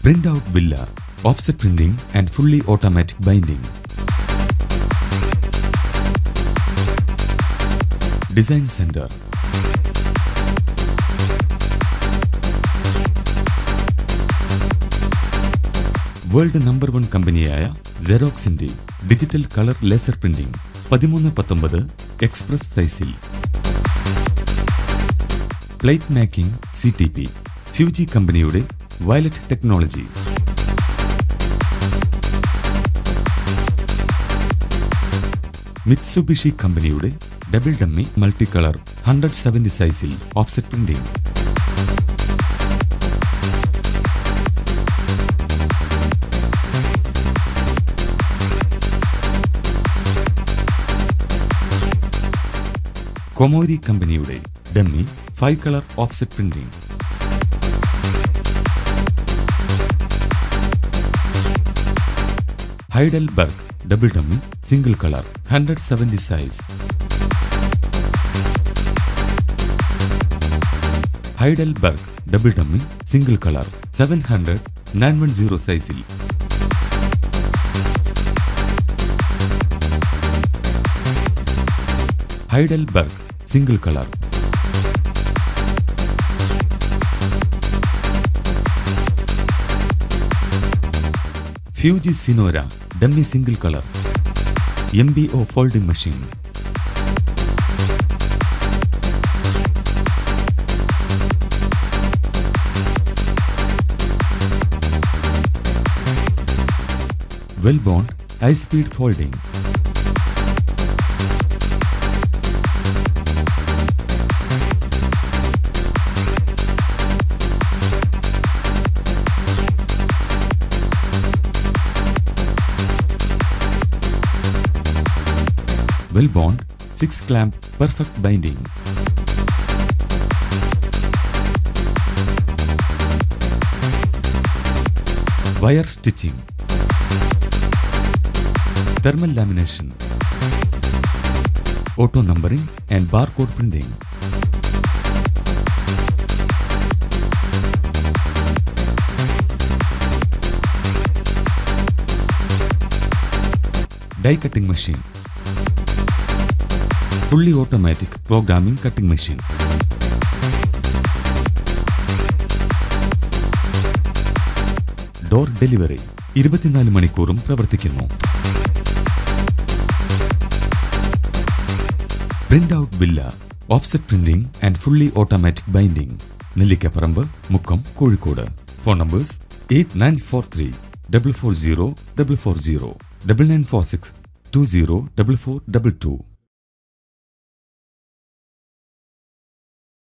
Print out villa, offset printing and fully automatic binding. Design Center. World number one കമ്പനിയായ ജെറോക്സിന്റെ digital colour laser printing പതിമൂന്ന് പത്തൊമ്പത് express സൈസിൽ plate making C T P Fuji കമ്പനിയുടെ violet technology Mitsubishi കമ്പനിയുടെ double dummy multi colour hundred seventy സൈസിൽ offset printing Komori കമ്പനിയുടെ dummy five colour offset printing Heidelberg double dummy single colour hundred seventy size Heidelberg double dummy single colour seven hundred nine one zero സൈസിൽ Heidelberg single colour Fuji സിനോര dummy single colour M B O folding machine well bond high speed folding well bond 6 clamp perfect binding wire stitching thermal lamination auto numbering and barcode printing die cutting machine fully automatic programming cutting machine. Door delivery ഇരുപത്തിനാല് മണിക്കൂറും പ്രവർത്തിക്കുന്നു print out villa offset printing and fully automatic binding Nellikkaparamba Mukkam Kozhikode phone numbers eight nine four three double four zero double four zero double nine four six two zero double four double to